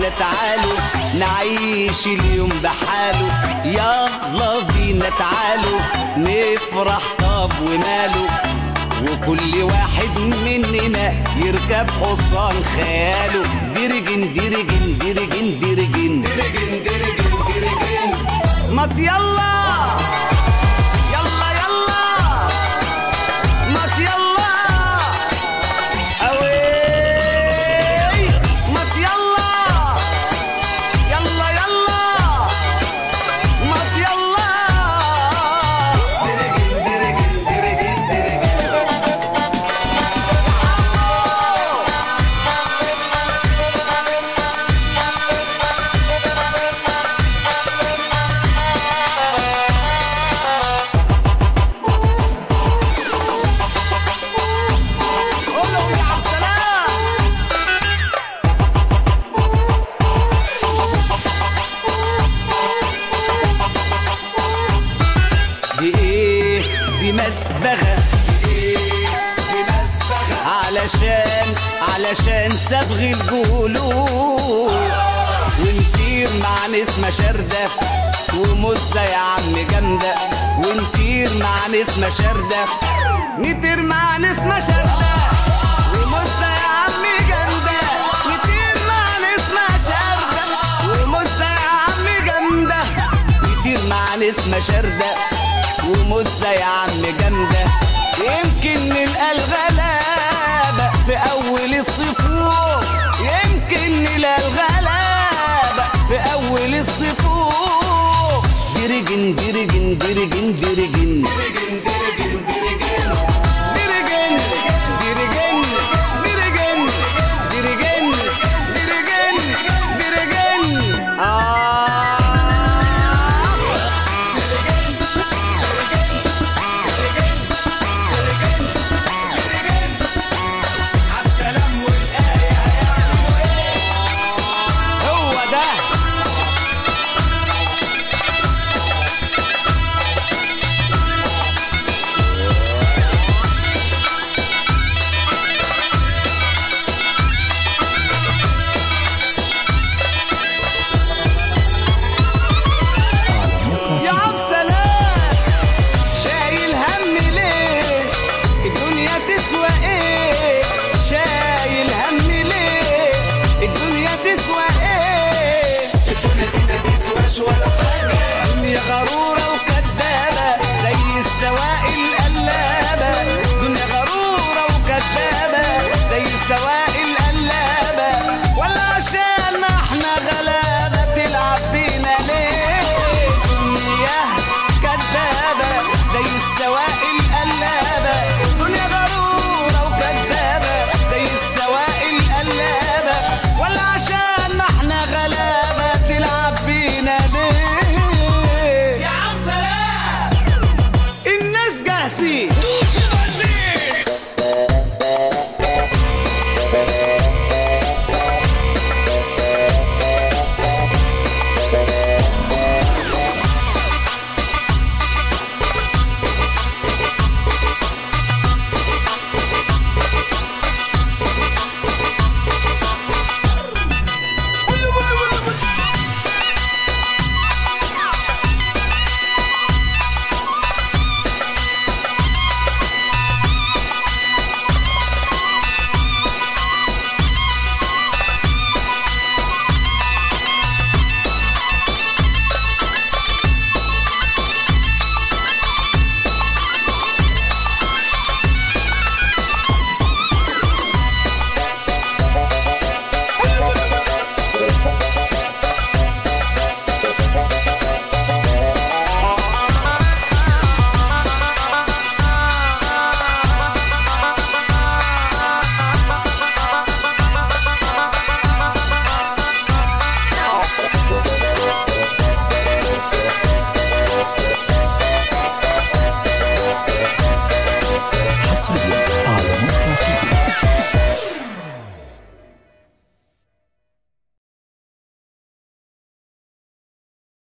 معايا تعالوا نعيش اليوم بحاله يلا بينا تعالوا نفرح طب وماله وكل واحد مننا يركب حصان خياله درجن درجن درجن درجن درجن درجن درجن مط يلا يلا يلا مط يلا اوي مط يلا يلا يلا مط يلا درجن درجن درجن درجن قولوا يا عبد السلام دي ايه دي مسبغة دي مسبغة علشان علشان صبغ الجلود ونطير مع نسمة شردة ومزة يا عم جامدة ونطير مع نسمة شردة نطير مع نسمة شردة ومزة يا عم جامدة نطير مع نسمة شردة ومزة يا عم جامدة نطير مع نسمة شردة ومزة يا عم جامدة يمكن نلقى الغلابة في أول الصفوف يمكن نلقى الغلابة في أول الصفوف درجن درجن درجن درجن